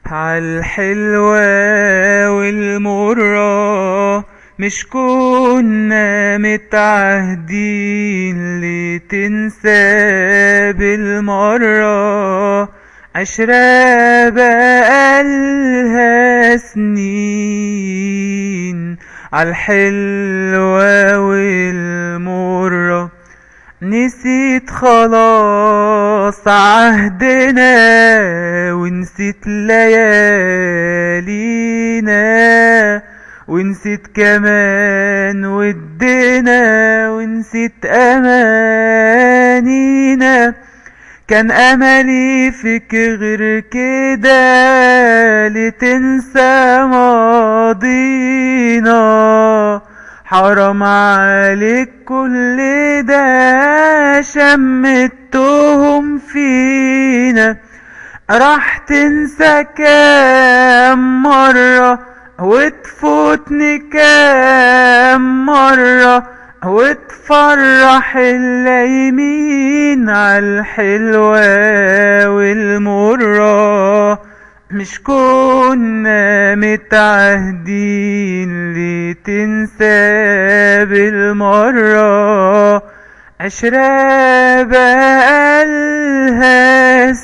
عالحلوة والمرة مش كنا متعهدين لتنسى بالمرة عشرة بقالها سنين عالحلوة والمرة نسيت خلاص عهدنا ونسيت ليالينا ونسيت كمان ودنا ونسيت أمانينا كان أملي فيك غير كده لتنسى ماضينا حرام عليك كل ده شمتهم فينا راح تنسى كام مرة وتفوتني كام مرة وتفرح اللايمين عالحلوة والمرة مش كنا متعهدين لتنسى بالمرة عشرة بقالها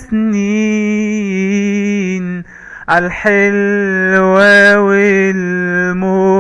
سنين عالحلوة والمرة